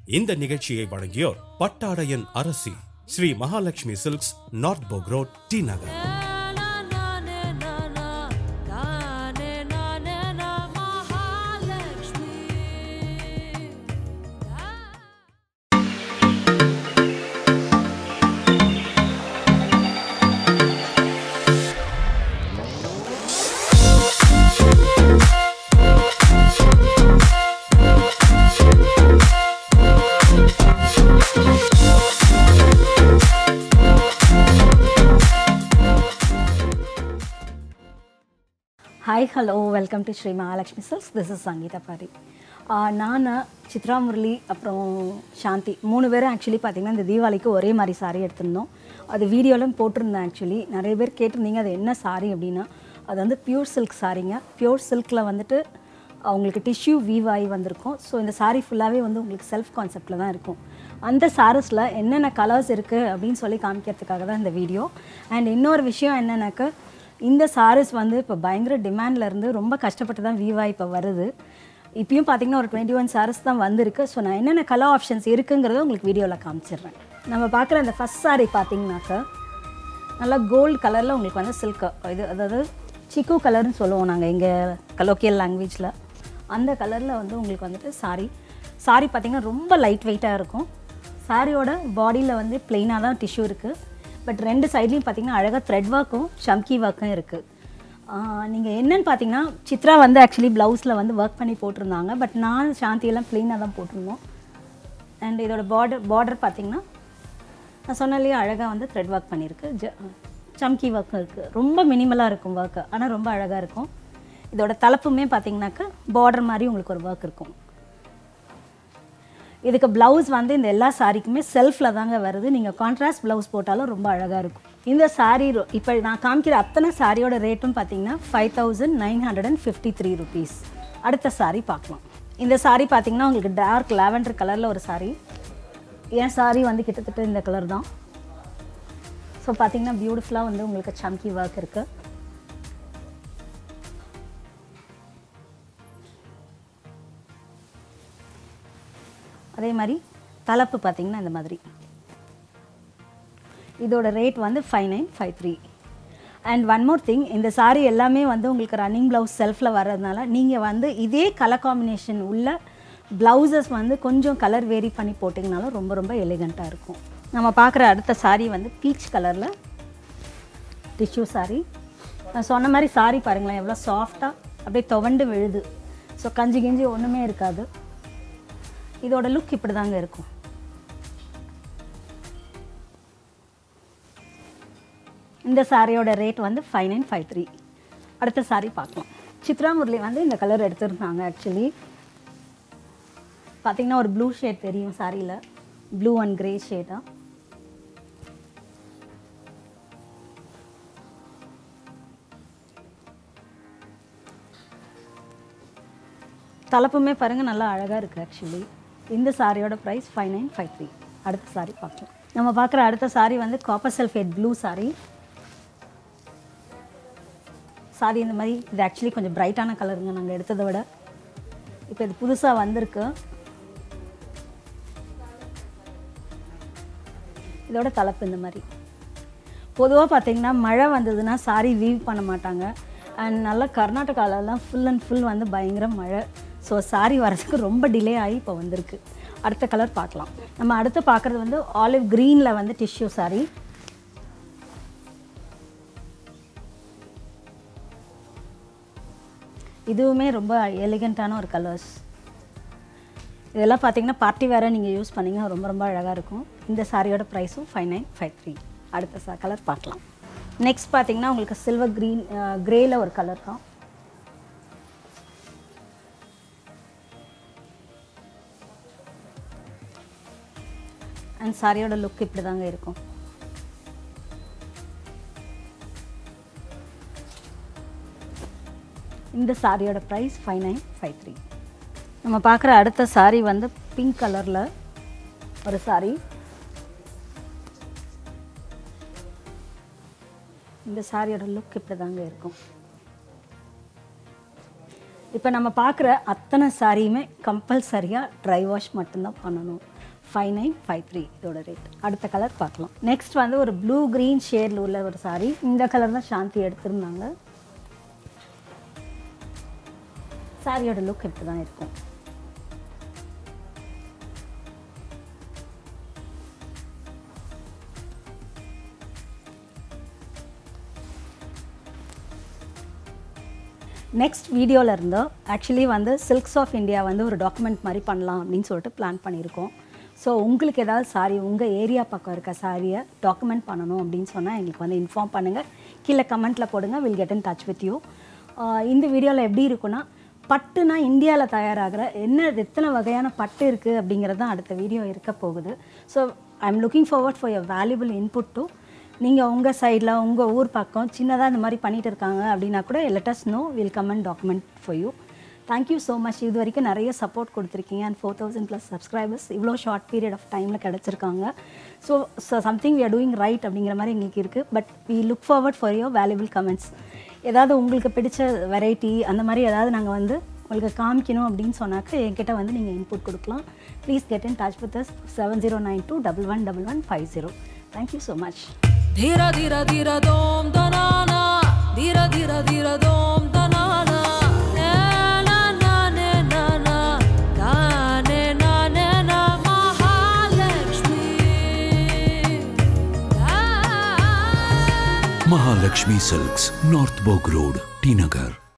இந்த நிகழ்ச்சியை வழங்கியோர் பட்டாடையன் அரசி Shri Mahalakshmi silks North Boag Road T Nagar hi hello welcome to Shri Mahalakshmi silks this is Sangeetha Pari நான் சித்ரா முரளி அப்புறம் சாந்தி மூணு பேரும் ஆக்சுவலி பார்த்திங்கன்னா இந்த தீபாவளிக்கு ஒரே மாதிரி சாரி எடுத்திருந்தோம் அது வீடியோலாம் போட்டிருந்தேன் ஆக்சுவலி நிறைய பேர் கேட்டிருந்தீங்க அது என்ன சாரி அப்படின்னா அது வந்து பியூர் சில்க் சாரிங்க பியூர் சில்கில் வந்துட்டு அவங்களுக்கு டிஷ்யூ வீவ் ஆகி வந்திருக்கும் ஸோ இந்த சாரீ ஃபுல்லாகவே வந்து உங்களுக்கு செல்ஃப் கான்செப்டில் தான் இருக்கும் அந்த சாரீஸில் என்னென்ன கலர்ஸ் இருக்குது அப்படின்னு சொல்லி காமிக்கிறதுக்காக தான் இந்த வீடியோ அண்ட் இன்னொரு விஷயம் என்னன்னாக்கா இந்த சாரீஸ் வந்து இப்போ பயங்கர டிமாண்டில் இருந்து ரொம்ப கஷ்டப்பட்டு தான் வீவா இப்போ வருது இப்பயும் பார்த்தீங்கன்னா ஒரு டுவெண்ட்டி ஒன் சாரீஸ் தான் வந்திருக்கு ஸோ நான் என்னென்ன கலர் ஆப்ஷன்ஸ் இருக்குங்கிறத உங்களுக்கு வீடியோவில் காமிச்சிடுறேன் நம்ம பார்க்குற அந்த ஃபஸ்ட் சாரீ பார்த்தீங்கன்னாக்கா நல்லா கோல்டு கலரில் உங்களுக்கு வந்து சில்க் இது அதாவது சிக்கு கலர்னு சொல்லுவோம் நாங்கள் எங்கள் கலோக்கியல் லாங்குவேஜில் அந்த கலரில் வந்து உங்களுக்கு வந்துட்டு சாரி சாரி பார்த்திங்கன்னா ரொம்ப லைட் வெயிட்டாக இருக்கும் சாரியோட பாடியில் வந்து பிளெயினாக தான் டிஷ்யூ இருக்குது பட் ரெண்டு சைட்லேயும் பார்த்தீங்கன்னா அழகாக த்ரெட் ஒர்க்கும் சம்கி ஒர்க்கும் இருக்குது நீங்கள் என்னன்னு பார்த்தீங்கன்னா சித்ரா வந்து ஆக்சுவலி ப்ளவுஸில் வந்து ஒர்க் பண்ணி போட்டிருந்தாங்க பட் நான் சாந்தியெல்லாம் ப்ளெயினாக தான் போட்டிருந்தோம் அண்ட் இதோட பார்டர் பார்டர் பார்த்தீங்கன்னா நான் சொன்னாலே அழகாக வந்து த்ரெட் ஒர்க் பண்ணியிருக்கு ஜ சம்கி ஒர்க்கும் இருக்குது ரொம்ப மினிமலாக இருக்கும் ஒர்க்கு ஆனால் ரொம்ப அழகாக இருக்கும் இதோட தலைப்புமே பார்த்தீங்கன்னாக்கா பார்டர் மாதிரி உங்களுக்கு ஒரு ஒர்க் இருக்கும் இதுக்கு ப்ளவுஸ் வந்து இந்த எல்லா சாரிக்குமே செல்ஃபில் தாங்க வருது நீங்கள் கான்ட்ராஸ்ட் ப்ளவுஸ் போட்டாலும் ரொம்ப அழகாக இருக்கும் இந்த சாரீ இப்போ நான் காமிக்கிற அத்தனை சாரியோட ரேட்டும் பார்த்தீங்கன்னா five thousand nine hundred and fifty three rupees அடுத்த சாரீ பார்க்கலாம் இந்த சாரீ பார்த்தீங்கன்னா உங்களுக்கு டார்க் லாவெண்டர் கலரில் ஒரு சாரீ என் சாரீ வந்து கிட்டத்தட்ட இந்த கலர் தான் ஸோ பார்த்தீங்கன்னா பியூட்டிஃபுல்லாக வந்து உங்களுக்கு சம்கி ஒர்க் இருக்குது அதே மாதிரி தலைப்பு பார்த்தீங்கன்னா இந்த மாதிரி இதோட ரேட் வந்து five nine five three and one more thing இந்த சாரீ எல்லாமே வந்து உங்களுக்கு ரன்னிங் ப்ளவுஸ் செல்ஃபில் வர்றதுனால நீங்கள் வந்து இதே கலர் காம்பினேஷன் உள்ள ப்ளவுசஸ் வந்து கொஞ்சம் கலர் வேரி பண்ணி போட்டிங்கனாலும் ரொம்ப ரொம்ப எலிகண்ட்டாக இருக்கும் நம்ம பார்க்குற அடுத்த சாரீ வந்து பீச் கலரில் டிஷ்யூ சாரீ நான் சொன்ன மாதிரி சாரீ பாருங்களேன் எவ்வளோ சாஃப்டாக அப்படியே துவண்டு விழுது ஸோ கஞ்சி கிஞ்சி ஒன்றுமே இருக்காது இதோட லுக் இப்படி தாங்க இருக்கும் இந்த சாரியோட ரேட் வந்து ஃபைவ் நைன் ஃபைவ் த்ரீ அடுத்த சாரீ பார்க்கலாம் சித்ரா முரளி வந்து இந்த கலர் எடுத்திருந்தாங்க ஆக்சுவலி பார்த்தீங்கன்னா ஒரு ப்ளூ ஷேட் தெரியும் சாரியில் ப்ளூ அண்ட் கிரே ஷேடாக தலைப்புமே பாருங்கள் நல்லா அழகாக இருக்குது ஆக்சுவலி இந்த சாரியோட price five nine five three அடுத்த சாரி பார்க்கலாம் நம்ம பார்க்குற அடுத்த சாரி வந்து copper sulphate blue sari sari இந்த மாதிரி இது ஆக்சுவலி கொஞ்சம் பிரைட்டான கலருங்க நாங்கள் எடுத்ததை விட இப்போ இது புதுசாக வந்திருக்கு இதோட தலைப்பு இந்த மாதிரி பொதுவாக பார்த்தீங்கன்னா மழை வந்ததுன்னா சாரி வீவ் பண்ண மாட்டாங்க அண்ட் நல்லா கர்நாடகாலலாம் ஃபுல் அண்ட் ஃபுல் வந்து பயங்கர மழை ஸோ சாரி வரதுக்கு ரொம்ப டிலே ஆகி இப்போ வந்திருக்கு அடுத்த கலர் பார்க்கலாம் நம்ம அடுத்து பார்க்குறது வந்து ஆலிவ் க்ரீனில் வந்து டிஷ்யூ சாரி இதுவுமே ரொம்ப எலிகண்ட்டான ஒரு கலர்ஸ் இதெல்லாம் பார்த்தீங்கன்னா பார்ட்டி வேறு நீங்கள் யூஸ் பண்ணிங்கன்னா ரொம்ப ரொம்ப அழகாக இருக்கும் இந்த சாரியோட ப்ரைஸும் ஃபைவ் நைன் ஃபைவ் த்ரீ அடுத்த சா கலர் பார்க்கலாம் நெக்ஸ்ட் பார்த்தீங்கன்னா உங்களுக்கு சில்வர் க்ரீன் க்ரேயில் ஒரு கலர் தான் அண்ட் சாரியோட லுக் இப்படி தாங்க இருக்கும் இந்த சாரியோட price five nine five three நம்ம பார்க்குற அடுத்த சாரி வந்து பிங்க் கலரில் ஒரு சாரி இந்த சாரியோட லுக் இப்படி தாங்க இருக்கும் இப்போ நம்ம பார்க்குற அத்தனை சாரியுமே கம்பல்சரியாக ட்ரை வாஷ் மட்டும்தான் பண்ணணும் ஃபைவ் நைன் ஃபைவ் த்ரீ இதோட ரேட் அடுத்த கலர் பார்க்கலாம் நெக்ஸ்ட் வந்து ஒரு ப்ளூ க்ரீன் ஷேடில் உள்ள ஒரு சாரி இந்த கலர் தான் சாந்தி எடுத்திருந்தாங்க சாரியோட லுக் இப்படி தான் இருக்கும் நெக்ஸ்ட் வீடியோவில் இருந்தோ ஆக்சுவலி வந்து சில்க்ஸ் ஆஃப் இந்தியா வந்து ஒரு டாக்குமெண்ட் மாதிரி பண்ணலாம் அப்படின்னு சொல்லிட்டு பிளான் பண்ணியிருக்கோம் ஸோ உங்களுக்கு ஏதாவது சாரி உங்கள் ஏரியா பக்கம் இருக்க சாரியை டாக்குமெண்ட் பண்ணணும் அப்படின்னு சொன்னால் எங்களுக்கு வந்து இன்ஃபார்ம் பண்ணுங்கள் கீழே கமெண்ட்டில் போடுங்க will get in touch with you இந்த வீடியோவில் எப்படி இருக்குன்னா பட்டுனா இந்தியாவில் தயாராகிற என்ன எத்தனை வகையான பட்டு இருக்குது அப்படிங்கிறது தான் அடுத்த வீடியோ இருக்க போகுது so I am looking forward for your valuable input to நீங்கள் உங்கள் சைடில் உங்கள் ஊர் பக்கம் சின்னதாக இந்த மாதிரி பண்ணிட்டு இருக்காங்க அப்படின்னா கூட let's know will comment document for you thank you so much இது வரைக்கும் நிறைய சப்போர்ட் கொடுத்துருக்கீங்க and four thousand plus subscribers இவ்வளோ ஷார்ட் பீரியட் ஆஃப் டைமில் கிடச்சிருக்காங்க so something we are doing right அப்படிங்கிற மாதிரி எங்களுக்கு இருக்குது but we look forward for your valuable comments ஏதாவது உங்களுக்கு பிடிச்ச வெரைட்டி அந்த மாதிரி ஏதாவது நாங்கள் வந்து உங்களுக்கு காமிக்கணும் அப்படின்னு சொன்னாக்க என்கிட்ட வந்து நீங்கள் இன்புட் கொடுக்கலாம் please get in touch with us seven zero nine two double one double one five zero thank you so much धीर धीर धीर दोम दनाना धीर धीर धीर दोम दनाना ने ना ना ने ना ना गा ने ना ने ना Mahalakshmi Mahalakshmi Silks, North Bog Road, T Nagar.